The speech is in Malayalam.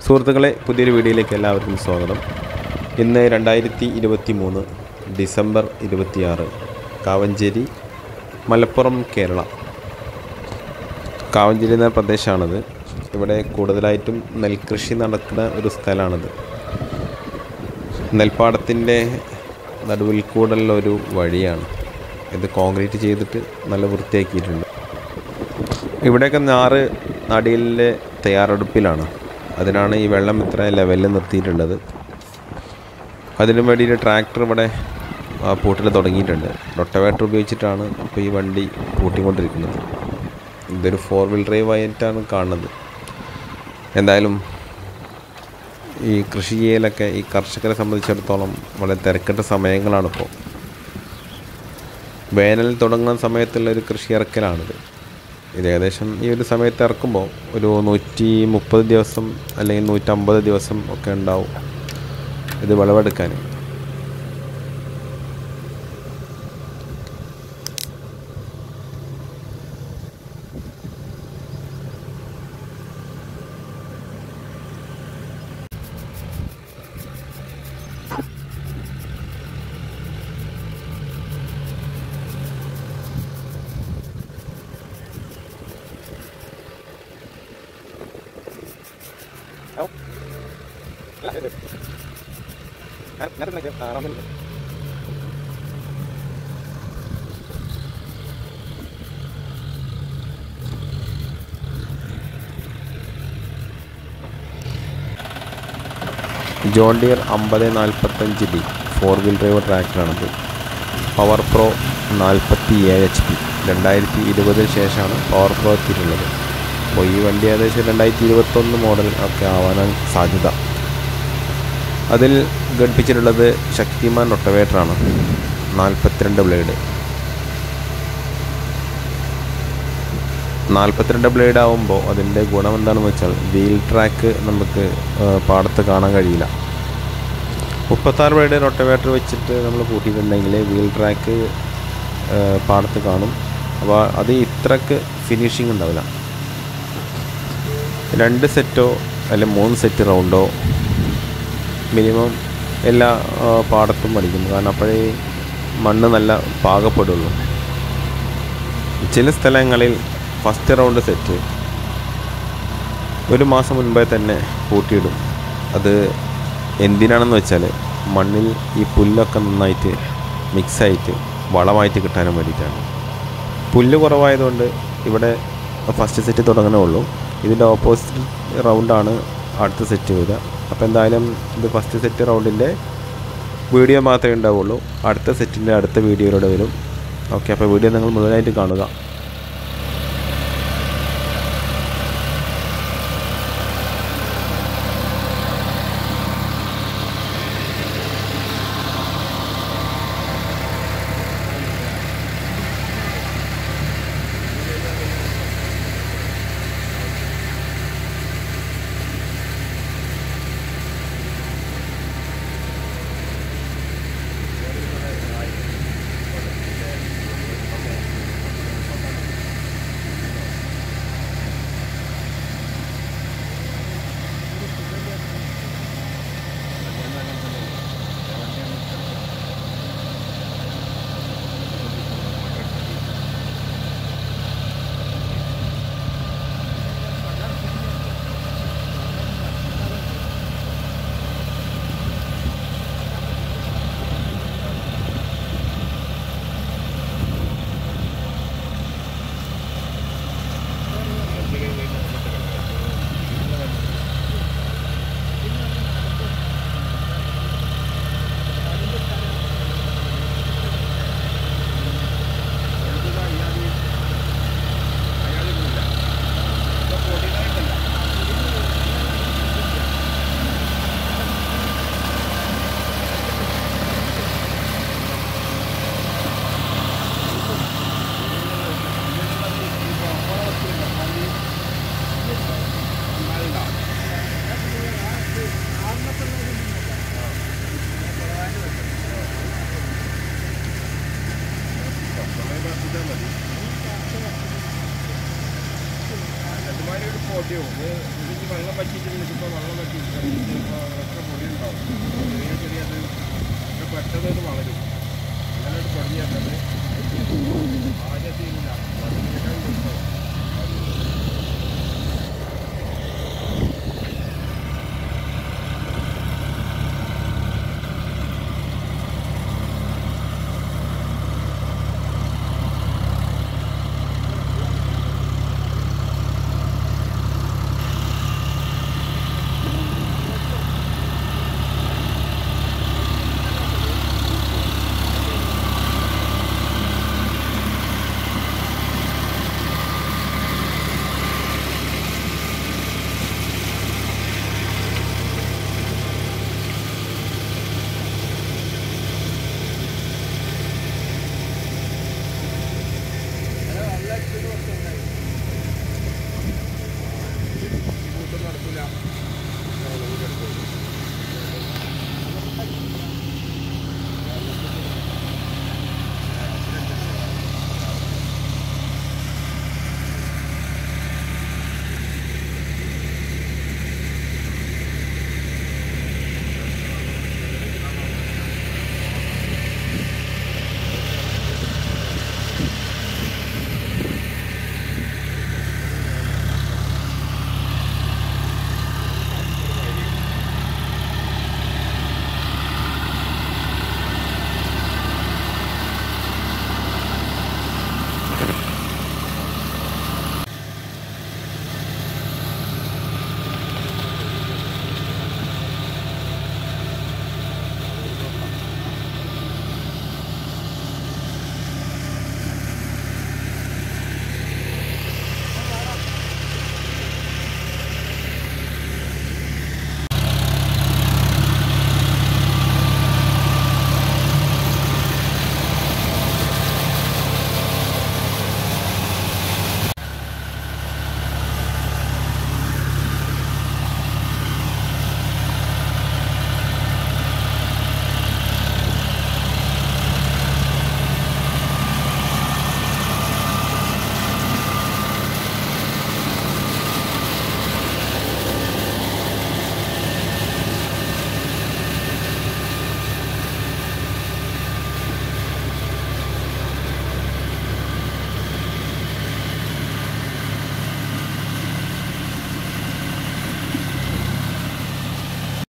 സുഹൃത്തുക്കളെ പുതിയൊരു വീഡിയോയിലേക്ക് എല്ലാവർക്കും സ്വാഗതം ഇന്ന് രണ്ടായിരത്തി ഇരുപത്തി മൂന്ന് ഡിസംബർ ഇരുപത്തിയാറ് കാവഞ്ചേരി മലപ്പുറം കേരള കാവഞ്ചേരി എന്ന പ്രദേശമാണിത് ഇവിടെ കൂടുതലായിട്ടും നെൽകൃഷി നടക്കുന്ന ഒരു സ്ഥലമാണിത് നെൽപ്പാടത്തിൻ്റെ നടുവിൽ കൂടെയുള്ള ഒരു വഴിയാണ് ഇത് കോൺക്രീറ്റ് ചെയ്തിട്ട് നല്ല വൃത്തിയാക്കിയിട്ടുണ്ട് ഇവിടെയൊക്കെ ഞാറ് നടിയിലെ തയ്യാറെടുപ്പിലാണ് അതിനാണ് ഈ വെള്ളം ഇത്ര ലെവലിൽ നിർത്തിയിട്ടുള്ളത് അതിനു വേണ്ടിയിട്ട് ട്രാക്ടർ ഇവിടെ ആ, പൂട്ടൽ തുടങ്ങിയിട്ടുണ്ട് റൊട്ടവേറ്റർ ഉപയോഗിച്ചിട്ടാണ് ഇപ്പോൾ ഈ വണ്ടി പൂട്ടിക്കൊണ്ടിരിക്കുന്നത് ഇതൊരു ഫോർ വീൽ ഡ്രൈവ് ആയിട്ടാണ് കാണുന്നത് എന്തായാലും ഈ കൃഷി ചെയ്യലൊക്കെ ഈ കർഷകരെ സംബന്ധിച്ചിടത്തോളം വളരെ തിരക്കിട്ട സമയങ്ങളാണിപ്പോൾ വേനൽ തുടങ്ങുന്ന സമയത്തുള്ള ഒരു കൃഷി ഇറക്കലാണിത് ഇത് ഏകദേശം ഈ ഒരു സമയത്ത് ഇറക്കുമ്പോൾ ഒരു നൂറ്റി മുപ്പത് ദിവസം അല്ലെങ്കിൽ നൂറ്റമ്പത് ദിവസം ഒക്കെ ഉണ്ടാവും ഇത് വിളവെടുക്കാൻ ജോൺ ഡിയർ അമ്പത് നാൽപ്പത്തഞ്ച് ഡി ഫോർ വീൽ ഡ്രൈവ് ട്രാക്ടറാണിത് പവർ പ്രോ നാൽപ്പത്തി ഏഴ് എച്ച് പി രണ്ടായിരത്തി ഇരുപതിന് ശേഷമാണ് പവർ പ്രോ എത്തിയിട്ടുള്ളത് അപ്പോൾ ഈ വണ്ടി ഏകദേശം രണ്ടായിരത്തി ഇരുപത്തൊന്ന് മോഡൽ ഒക്കെ ആവാനാണ് സാധ്യത അതിൽ ഘടിപ്പിച്ചിട്ടുള്ളത് ശക്തിമാൻ റൊട്ടവേറ്ററാണ് നാൽപ്പത്തിരണ്ട് ബ്ലേഡ് നാൽപ്പത്തിരണ്ട് ബ്ലേഡ് ആവുമ്പോൾ അതിൻ്റെ ഗുണം എന്താണെന്ന് വെച്ചാൽ വീൽ ട്രാക്ക് നമുക്ക് ആ, പാടത്ത് കാണാൻ കഴിയില്ല മുപ്പത്താറ് ബ്ലേഡ് റൊട്ടവേറ്റർ വെച്ചിട്ട് നമ്മൾ കൂട്ടിയിട്ടുണ്ടെങ്കിൽ വീൽ ട്രാക്ക് ആ, പാടത്ത് കാണും അപ്പോൾ അത് ഇത്രക്ക് ഫിനിഷിംഗ് ഉണ്ടാവില്ല രണ്ട് സെറ്റോ അല്ലെ മൂന്ന് സെറ്റ് റൗണ്ടോ മിനിമം എല്ലാ ആ, പാടത്തും അടിക്കും കാരണം അപ്പോഴേ മണ്ണ് നല്ല പാകപ്പെടുള്ളൂ ചില സ്ഥലങ്ങളിൽ ഫസ്റ്റ് റൗണ്ട് സെറ്റ് ഒരു മാസം മുൻപേ തന്നെ കൂട്ടിയിടും അത് എന്തിനാണെന്ന് വെച്ചാൽ മണ്ണിൽ ഈ പുല്ലൊക്കെ നന്നായിട്ട് മിക്സായിട്ട് വളമായിട്ട് കിട്ടാനും വേണ്ടിയിട്ടാണ് പുല്ല് കുറവായതുകൊണ്ട് ഇവിടെ ഫസ്റ്റ് സെറ്റ് തുടങ്ങണേ ഉള്ളൂ ഇതിൻ്റെ ഓപ്പോസിറ്റ് റൗണ്ടാണ് അടുത്ത സെറ്റ് വരിക അപ്പോൾ എന്തായാലും ഇത് ഫസ്റ്റ് സെറ്റ് റൗണ്ടിൻ്റെ വീഡിയോ മാത്രമേ ഉണ്ടാവുള്ളൂ അടുത്ത സെറ്റിൻ്റെ അടുത്ത വീഡിയോയിലൂടെ വരും ഓക്കെ അപ്പോൾ വീഡിയോ നിങ്ങൾ മുഴുവനായിട്ട് കാണുക ചിലപ്പോൾ വെള്ളം വെച്ച് ചിലപ്പോൾ അതൊക്കെ പൊടി ഉണ്ടാവും ചെറിയ ചെറിയ അത് ഒക്കെ പെട്ടെന്ന് അത് വളരും അങ്ങനെ ഒരു പൊടിയാക്കത് ആദ്യത്തിൽ ഇല്ല അതിനേക്കാൾ